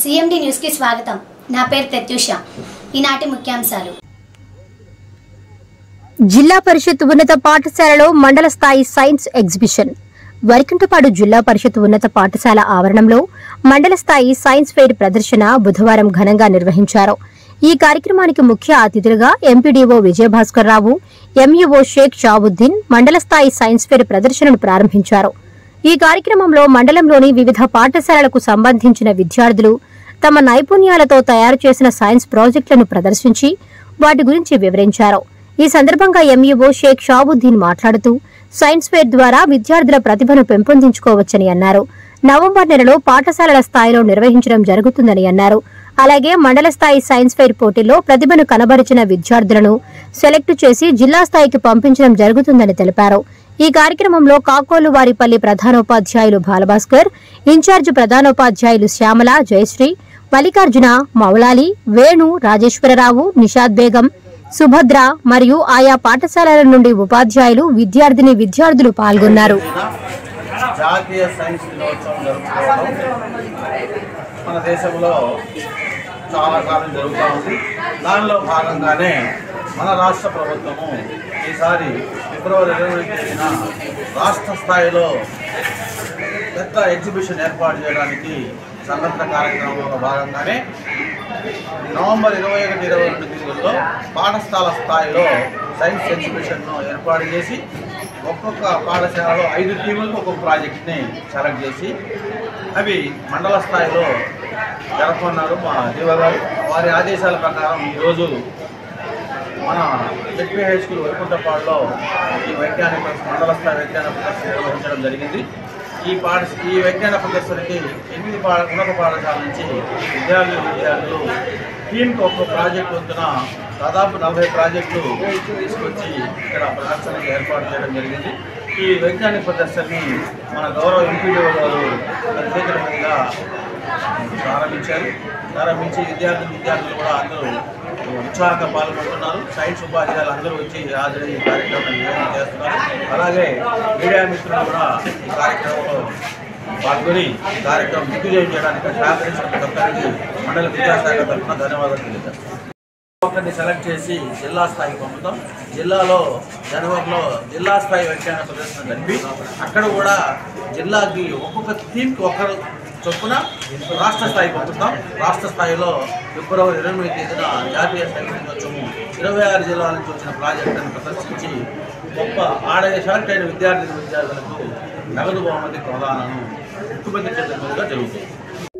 CMD న్యూస్కి స్వాగతం నా పేరు ప్రత్యూష ఈనాటి ముఖ్యాంశాలు జిల్లా పరిషత్ ఉన్నత పాఠశాలలో మండల స్థాయి సైన్స్ ఎగ్జిబిషన్ వరికంటపాడు జిల్లా పరిషత్ ఉన్నత పాఠశాల ఆవరణంలో మండల స్థాయి సైన్స్ ఫెయిర్ ప్రదర్శన బుధవారం ఘనంగా నిర్వహించారు ఈ కార్యక్రమానికి ముఖ్య అతిథులుగా ఎంపీడీఓ విజయభాస్కర్ రావు ఎంఈఓ షేక్ షాబుద్దీన్ మండల స్థాయి సైన్స్ ఫెయిర్ ప్రదర్శనను ప్రారంభించారు ఈ కార్యక్రమంలో మండలంలోని వివిధ పాఠశాలలకు సంబంధించిన విద్యార్థులు తమ నైపుణ్యాలతో తయారు చేసిన సైన్స్ ప్రాజెక్టులను ప్రదర్శించి వాటి గురించి వివరించారు ఈ సందర్భంగా ఎంఈఓ షేక్ షాబుద్దీన్ మాట్లాడుతూ సైన్స్ ఫేర్ ద్వారా విద్యార్థుల ప్రతిభను పెంపొందించుకోవచ్చని అన్నారు నవంబర్ నెలలో పాఠశాలల స్థాయిలో నిర్వహించడం జరుగుతుందని అన్నారు అలాగే మండల స్థాయి సైన్స్ ఫెయిర్ పోటీలో ప్రతిభను కనబరిచిన విద్యార్థులను సెలెక్ట్ చేసి జిల్లా స్థాయికి పంపించడం జరుగుతుందని తెలిపారు ఈ కార్యక్రమంలో కాకోలు వారిపల్లి ప్రధానోపాధ్యాయులు బాలభాస్కర్ ఇన్ఛార్జ్ ప్రధానోపాధ్యాయులు శ్యామల జయశ్రీ మల్లికార్జున మౌలాలి వేణు రాజేశ్వరరావు నిషాద్ బేగం సుభద్ర మరియు ఆయా పాఠశాలల నుండి ఉపాధ్యాయులు విద్యార్థిని విద్యార్థులు పాల్గొన్నారు జాతీయ సైన్స్ దినోత్సవం జరుపుకోవడం మన దేశంలో చాలా కాలం జరుగుతూ ఉంది దానిలో భాగంగానే మన రాష్ట్ర ప్రభుత్వము ఈసారి ఫిబ్రవరి ఇరవై తేదీన రాష్ట్ర స్థాయిలో పెద్ద ఎగ్జిబిషన్ ఏర్పాటు చేయడానికి సన్నద్ధ కార్యక్రమంలో భాగంగానే నవంబర్ ఇరవై ఒకటి ఇరవై రెండు తేదీల్లో పాఠశాల స్థాయిలో సైన్స్ ఎగ్జిబిషన్ను ఏర్పాటు చేసి ఒక్కొక్క పాఠశాలలో ఐదు టీములకు ఒక్కొక్క ప్రాజెక్ట్ని సెలెక్ట్ చేసి అవి మండల స్థాయిలో జరపమన్నారు మా జీవ గారు వారి ఆదేశాల ప్రకారం ఈరోజు మన జెడ్పీ హై స్కూల్ వైకుంఠపాడులో ఈ వైజ్ఞానిక మండల స్థాయి వైజ్ఞానిక ప్రదర్శన నిర్వహించడం జరిగింది ఈ పాఠ ఈ వైజ్ఞానిక ప్రదర్శనకి ఎనిమిది పాఠ ఉన్నత పాఠశాల నుంచి విద్యార్థులు విద్యార్థులు టీంకి ఒక్క ప్రాజెక్ట్ వంతున దాదాపు నలభై ప్రాజెక్టులు తీసుకొచ్చి ఇక్కడ ప్రదర్శనకి ఏర్పాటు చేయడం జరిగింది ఈ వైజ్ఞానిక ప్రదర్శనని మన గౌరవ ఎంపీడీఓ గారు తన చేతుల మీదుగా ప్రారంభించారు ప్రారంభించి విద్యార్థులు విద్యార్థులు కూడా అందరూ ఉత్సాహంగా పాల్గొంటున్నారు సైన్స్ ఉపాధ్యాయులు అందరూ వచ్చి హాజరై ఈ కార్యక్రమాన్ని నిర్వహణ చేస్తున్నారు అలాగే మీడియా మిత్రులు కూడా ఈ కార్యక్రమంలో పాల్గొని ఈ కార్యక్రమం దిగ్విజయం చేయడానికి సహకరించిన ప్రతి ఒక్కరికి మండల విద్యాశాఖ తరఫున ధన్యవాదాలు తెలియజేస్తాను ఒకరిని సెలెక్ట్ చేసి జిల్లా స్థాయికి పంపుతాం జిల్లాలో జనవరిలో జిల్లా స్థాయి వ్యాఖ్యాన ప్రదర్శన జరిపి అక్కడ కూడా జిల్లాకి ఒక్కొక్క థీమ్కి ఒకరు చొప్పున రాష్ట్ర స్థాయికి పంపుతాం రాష్ట్ర స్థాయిలో ఫిబ్రవరి ఇరవై తేదీన జాతీయ సైన్స్ దినోత్సవం ఇరవై ఆరు జిల్లాల నుంచి వచ్చిన ప్రాజెక్టులను ప్రదర్శించి గొప్ప ఆడ సెలెక్ట్ అయిన విద్యార్థి విద్యార్థులకు నగదు బహుమతి ప్రదానం ముఖ్యమంత్రి చేతుల మీదుగా జరుగుతుంది